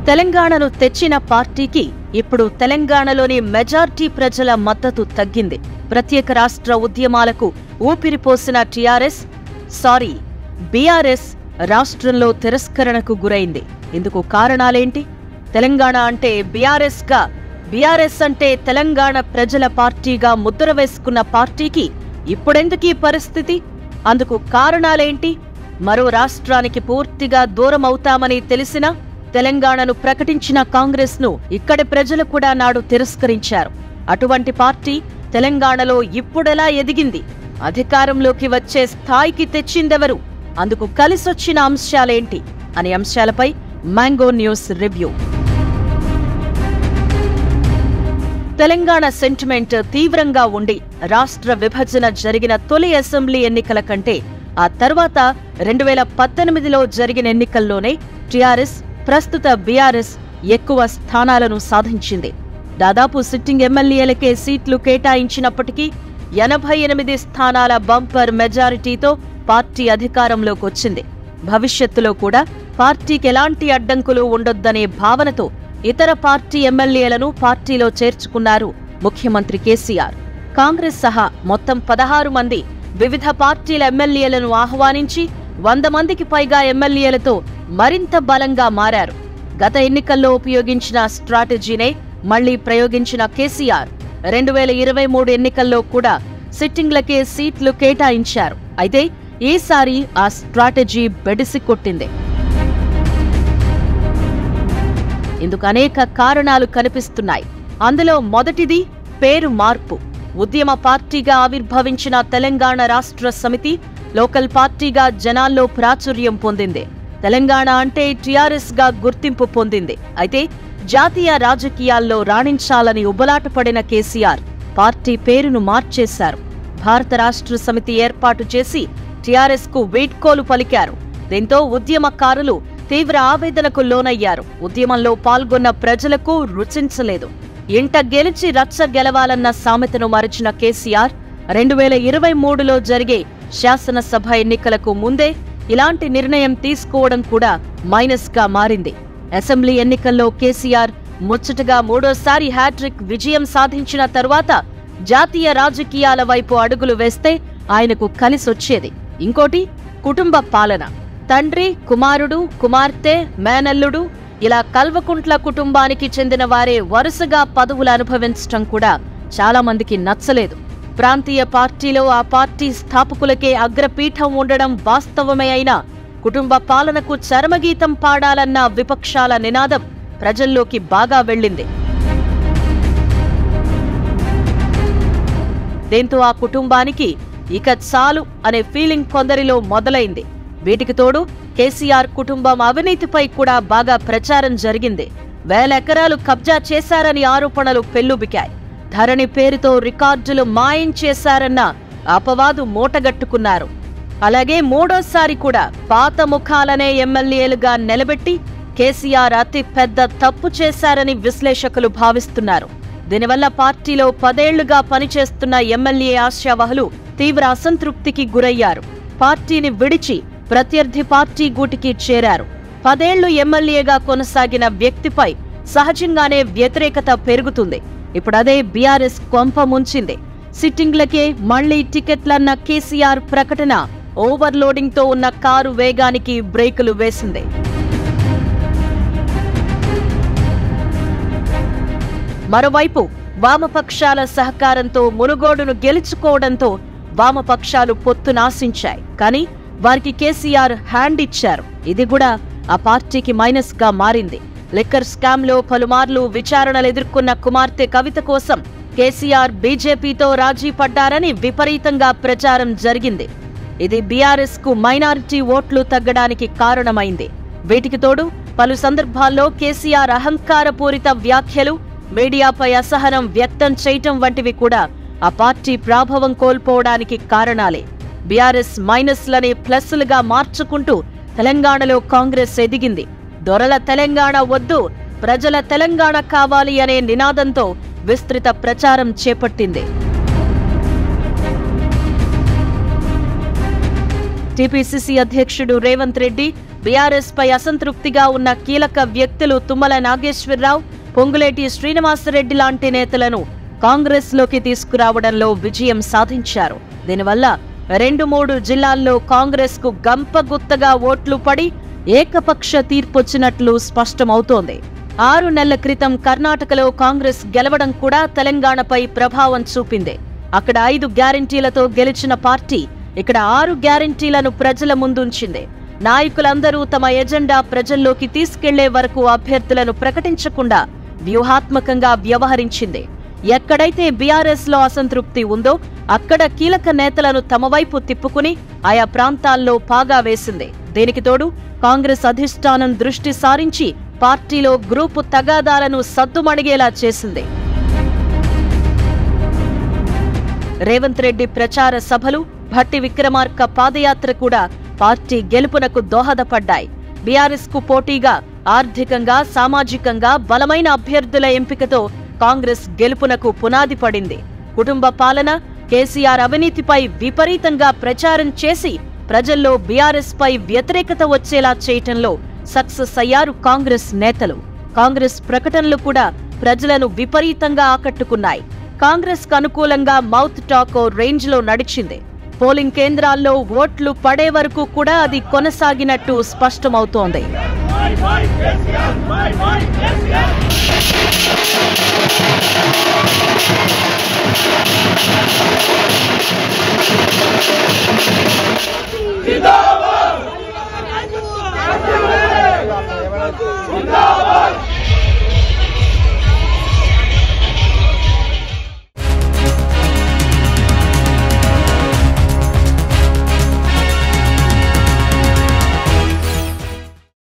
తెలంగాణను తెచ్చిన పార్టీకి ఇప్పుడు తెలంగాణలోని మెజార్టీ ప్రజల మద్దతు తగ్గింది ప్రత్యేక రాష్ట్ర ఉద్యమాలకు ఊపిరిపోసిన టీఆర్ఎస్ సారీ బీఆర్ఎస్ రాష్ట్రంలో తిరస్కరణకు గురైంది ఇందుకు కారణాలేంటి తెలంగాణ అంటే బీఆర్ఎస్ గా బీఆర్ఎస్ అంటే తెలంగాణ ప్రజల పార్టీగా ముద్ర వేసుకున్న పార్టీకి ఇప్పుడెందుకీ పరిస్థితి అందుకు కారణాలేంటి మరో రాష్ట్రానికి పూర్తిగా దూరం అవుతామని తెలిసినా తెలంగాణను ప్రకటించిన కాంగ్రెస్ ను ఇక్కడి ప్రజలు కూడా నాడు తిరస్కరించారు అటువంటి పార్టీ తెలంగాణలో ఇప్పుడెలా ఎదిగింది అధికారంలోకి వచ్చే స్థాయికి తెచ్చిందెవరు అందుకు కలిసొచ్చిన అంశాలేంటి అనే అంశాలపై mango news review Telangana sentiment తీవ్రంగా ఉండి రాష్ట్ర విభజన జరిగిన తొలి అసెంబ్లీ ఎన్నికల కంటే ఆ తర్వాత రెండు వేల పద్దెనిమిదిలో జరిగిన ఎన్నికల్లోనే టీఆర్ఎస్ ప్రస్తుత బీఆర్ఎస్ ఎక్కువ స్థానాలను సాధించింది దాదాపు సిట్టింగ్ ఎమ్మెల్యేలకే సీట్లు కేటాయించినప్పటికీ ఎనభై ఎనిమిది స్థానాల బంపర్ మెజారిటీతో పార్టీ అధికారంలోకి వచ్చింది భవిష్యత్తులో కూడా పార్టీకి ఎలాంటి అడ్డంకులు ఉండొద్దనే భావనతో ఇతర పార్టీ ఎమ్మెల్యేలను పార్టీలో చేర్చుకున్నారు ముఖ్యమంత్రి కేసీఆర్ కాంగ్రెస్ సహా మొత్తం పదహారు మంది వివిధ పార్టీల ఎమ్మెల్యేలను ఆహ్వానించి వంద మందికి పైగా ఎమ్మెల్యేలతో మరింత బలంగా మారారు గత ఎన్నికల్లో ఉపయోగించిన స్ట్రాటజీనే మళ్లీ ప్రయోగించిన కేసీఆర్ రెండు వేల ఇరవై మూడు ఎన్నికల్లో కూడా సిట్టింగ్లకే సీట్లు కేటాయించారు అయితే ఈసారి ఆ స్ట్రాటజీ బెడిసి కొట్టింది ఇందుకు అనేక కారణాలు కనిపిస్తున్నాయి అందులో మొదటిది పేరు మార్పు ఉద్యమ పార్టీగా ఆవిర్భవించిన తెలంగాణ రాష్ట్ర సమితి లోకల్ పార్టీగా జనాల్లో ప్రాచుర్యం పొందింది తెలంగాణ అంటే టీఆర్ఎస్ గా గుర్తింపు పొందింది అయితే జాతీయ రాజకీయాల్లో రాణించాలని ఉబలాటపడిన కేసీఆర్ పార్టీ పేరును మార్చేశారు భారత రాష్ట్ర సమితి ఏర్పాటు చేసి టీఆర్ఎస్ కు వీడ్కోలు పలికారు దీంతో ఉద్యమకారులు తీవ్ర ఆవేదనకు లోనయ్యారు ఉద్యమంలో పాల్గొన్న ప్రజలకు రుచించలేదు ఇంట గెలిచి రచ్చ గెలవాలన్న సామెతను మరచిన కేసీఆర్ రెండు వేల ఇరవై మూడులో జరిగే శాసనసభ ఎన్నికలకు ముందే ఇలాంటి నిర్ణయం తీసుకోవడం కూడా మైనస్ గా మారింది అసెంబ్లీ ఎన్నికల్లో కేసీఆర్ ముచ్చటగా మూడోసారి హ్యాట్రిక్ విజయం సాధించిన తరువాత జాతీయ రాజకీయాల వైపు అడుగులు వేస్తే ఆయనకు కలిసొచ్చేది ఇంకోటి కుటుంబ పాలన తండ్రి కుమారుడు కుమార్తె మేనల్లుడు ఇలా కల్వకుంట్ల కుటుంబానికి చెందిన వారే వరుసగా పదవులు అనుభవించటం కూడా చాలా మందికి నచ్చలేదు ప్రాంతీయ పార్టీలో ఆ పార్టీ స్థాపకులకే అగ్రపీఠం ఉండడం వాస్తవమే అయినా కుటుంబ పాలనకు చరమగీతం పాడాలన్న విపక్షాల నినాదం ప్రజల్లోకి బాగా వెళ్ళింది దీంతో ఆ కుటుంబానికి ఇక చాలు అనే ఫీలింగ్ కొందరిలో మొదలైంది వీటికి తోడు కేసీఆర్ కుటుంబం అవినీతిపై కూడా బాగా ప్రచారం జరిగింది వేల ఎకరాలు కబ్జా చేశారని ఆరోపణలు పెల్లుబికాయి ధరణి పేరుతో రికార్డులు మాయం చేశారన్న అపవాదు మూటగట్టుకున్నారు అలాగే మూడోసారి కూడా పాత ముఖాలనే ఎమ్మెల్యేలుగా నిలబెట్టి కేసీఆర్ అతి పెద్ద తప్పు చేశారని విశ్లేషకులు భావిస్తున్నారు దీనివల్ల పార్టీలో పదేళ్లుగా పనిచేస్తున్న ఎమ్మెల్యే ఆశావహులు తీవ్ర అసంతృప్తికి గురయ్యారు పార్టీని విడిచి ప్రత్యర్థి పార్టీ గూటికి చేరారు పదేళ్లు ఎమ్మెల్యేగా కొనసాగిన వ్యక్తిపై సహజంగానే వ్యతిరేకత పెరుగుతుంది ఇప్పుడదే బీఆర్ఎస్ కొంప ముంచింది సిట్టింగ్లకే మళ్లీ టికెట్లన్న కేసీఆర్ ప్రకటన ఓవర్లోడింగ్తో ఉన్న కారు వేగానికి బ్రేకులు వేసింది మరోవైపు వామపక్షాల సహకారంతో మునుగోడును గెలుచుకోవడంతో వామపక్షాలు పొత్తునాశించాయి కానీ వారికి కేసీఆర్ హ్యాండ్ ఇచ్చారు ఇది కూడా ఆ పార్టీకి మైనస్ గా మారింది లిక్కర్ స్కామ్ లో పలుమార్లు విచారణలు ఎదుర్కొన్న కుమార్తె కవిత కోసం కేసీఆర్ బీజేపీతో రాజీ పడ్డారని విపరీతంగా ప్రచారం జరిగింది ఇది బీఆర్ఎస్ కు మైనారిటీ ఓట్లు తగ్గడానికి కారణమైంది వీటికి తోడు పలు సందర్భాల్లో కేసీఆర్ అహంకారపూరిత వ్యాఖ్యలు మీడియాపై అసహనం వ్యక్తం చేయటం వంటివి కూడా ఆ పార్టీ ప్రాభవం కోల్పోవడానికి కారణాలే బీఆర్ఎస్ మైనస్లని ప్లస్లుగా మార్చుకుంటూ తెలంగాణలో కాంగ్రెస్ ఎదిగింది దొరల తెలంగాణ వద్దు ప్రజల తెలంగాణ కావాలి అనే నినాదంతో విస్తృత ప్రచారం చేపట్టింది టీపీసీసీ అధ్యక్షుడు రేవంత్ రెడ్డి బీఆర్ఎస్ పై అసంతృప్తిగా ఉన్న కీలక వ్యక్తులు తుమ్మల నాగేశ్వరరావు పొంగులేటి శ్రీనివాసరెడ్డి లాంటి నేతలను కాంగ్రెస్ లోకి తీసుకురావడంలో విజయం సాధించారు దీనివల్ల రెండు మూడు జిల్లాల్లో కాంగ్రెస్ కు గంపగుత్తగా ఓట్లు పడి ఏకపక్ష తీర్పొచ్చినట్లు స్పష్టమవుతోంది ఆరు నెలల క్రితం కర్ణాటకలో కాంగ్రెస్ గెలవడం కూడా తెలంగాణపై ప్రభావం చూపింది అక్కడ ఐదు గ్యారంటీలతో గెలిచిన పార్టీ ఇక్కడ ఆరు గ్యారంటీలను ప్రజల ముందుంచింది నాయకులందరూ తమ ఎజెండా ప్రజల్లోకి తీసుకెళ్లే వరకు అభ్యర్థులను ప్రకటించకుండా వ్యూహాత్మకంగా వ్యవహరించింది ఎక్కడైతే బీఆర్ఎస్ లో అసంతృప్తి ఉందో అక్కడ కీలక నేతలను తమ వైపు తిప్పుకుని ఆయా ప్రాంతాల్లో పాగా వేసింది దీనికి తోడు కాంగ్రెస్ అధిష్టానం దృష్టి సారించి పార్టీలో గ్రూపు తగాదాలను సద్దుమణిగేలా చేసింది రేవంత్ రెడ్డి ప్రచార సభలు భట్టి విక్రమార్క పాదయాత్ర కూడా పార్టీ గెలుపునకు దోహదపడ్డాయి బీఆర్ఎస్ కు పోటీగా ఆర్థికంగా సామాజికంగా బలమైన అభ్యర్థుల ఎంపికతో కాంగ్రెస్ గెలుపునకు పునాది పడింది కుటుంబ పాలన కేసీఆర్ అవినీతిపై విపరీతంగా ప్రచారం చేసి ప్రజల్లో బీఆర్ఎస్ పై వ్యతిరేకత వచ్చేలా చేయటంలో సక్సెస్ అయ్యారు కాంగ్రెస్ నేతలు కాంగ్రెస్ ప్రకటనలు కూడా ప్రజలను విపరీతంగా ఆకట్టుకున్నాయి కాంగ్రెస్ కు అనుకూలంగా మౌత్ టాక్ ఓ రేంజ్ లో నడిచింది పోలింగ్ కేంద్రాల్లో ఓట్లు పడే వరకు కూడా అది కొనసాగినట్టు స్పష్టమవుతోంది Bye bye, Christian! Bye bye, Christian!